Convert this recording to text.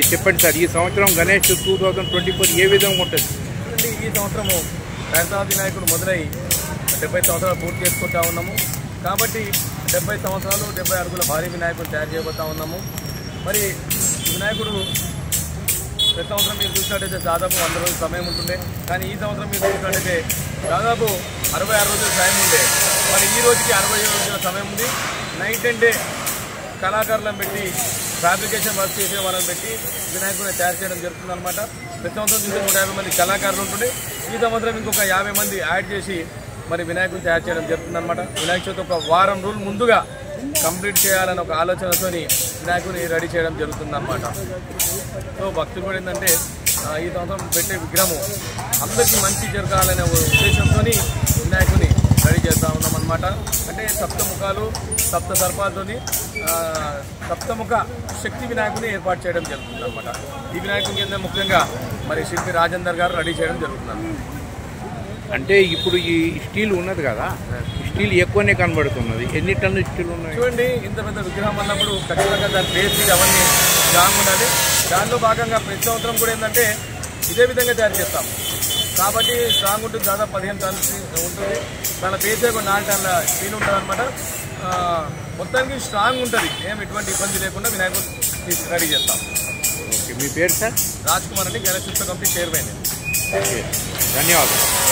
చెప్పండి సార్ ఈ సంవత్సరం Ganesh two thousand twenty four ఏ విధంగా ఉంటుంది చూడండి ఈ సంవత్సరము గణపతి వినాయకుడు మొదలై డెబ్బై సంవత్సరాలు పూర్తి చేసుకుంటా ఉన్నాము కాబట్టి డెబ్బై సంవత్సరాలు డెబ్బై అడుగుల భారీ వినాయకుడు తయారు చేయబోతా ఉన్నాము మరి ఈ వినాయకుడు ప్రతి సంవత్సరం మీరు చూసినట్టయితే దాదాపు వంద రోజుల సమయం ఉంటుండే కానీ ఈ సంవత్సరం మీరు చూసినట్టయితే దాదాపు అరవై ఆరు రోజుల సమయం ఉండే మరి ఈ రోజుకి అరవై ఏడు రోజుల సమయం ఉంది నైట్ అండ్ డే కళాకారులను పెట్టి ఫ్యాబ్రికేషన్ వర్క్ చేసే వాళ్ళని పెట్టి వినాయకుడిని తయారు చేయడం జరుగుతుంది అనమాట ప్రతి సంవత్సరం చూస్తే నూట యాభై మంది కళాకారులు ఉంటుండే ఈ సంవత్సరం ఇంకొక యాభై మంది యాడ్ చేసి మరి వినాయకుడిని తయారు చేయడం జరుగుతుంది అనమాట వినాయక చవితి ఒక వారం రోజులు ముందుగా కంప్లీట్ చేయాలని ఒక ఆలోచనతోని వినాయకుడిని రెడీ చేయడం జరుగుతుంది అనమాట సో భక్తులు కూడా ఏంటంటే ఆ, ఈ సంవత్సరం పెట్టే విగ్రహము అందరికీ మంచి జరగాలనే ఒక ఉద్దేశంతో వినాయకుని రెడీ చేస్తూ ఉన్నాం అనమాట అంటే సప్తముఖాలు సప్త సర్పాలతోని ఆ, సప్తముఖ శక్తి వినాయకుని ఏర్పాటు చేయడం జరుగుతుంది అనమాట ఈ వినాయకుని కింద ముఖ్యంగా మరి శిల్పి రాజేందర్ గారు రెడీ చేయడం జరుగుతుంది అంటే ఇప్పుడు ఈ స్టీల్ ఉన్నది కదా ఈ స్టీల్ ఎక్కువనే కనబడుతున్నది ఎన్ని టన్నుల స్టీల్ ఉన్నాయి చూడండి ఇంత పెద్ద విగ్రహం అన్నప్పుడు ఖచ్చితంగా దాని బేసిక్ అవన్నీ స్ట్రాంగ్ ఉండాలి దానిలో భాగంగా ప్రతి సంవత్సరం కూడా ఏంటంటే ఇదే విధంగా తయారు చేస్తాం కాబట్టి స్ట్రాంగ్ ఉంటుంది దాదాపు పదిహేను టన్నులు ఉంటుంది దాని బేసిక్ ఒక నాలుగు టన్నుల స్టీల్ ఉంటుంది అనమాట మొత్తానికి స్ట్రాంగ్ ఉంటుంది ఏం ఎటువంటి ఇబ్బంది లేకుండా వినాయకుడు తీసి రెడీ చేస్తాం ఓకే మీ పేరు సార్ రాజ్ కుమార్ అండి గణేష్ ఉత్సవ కమిటీ చైర్మన్ ఓకే ధన్యవాదాలు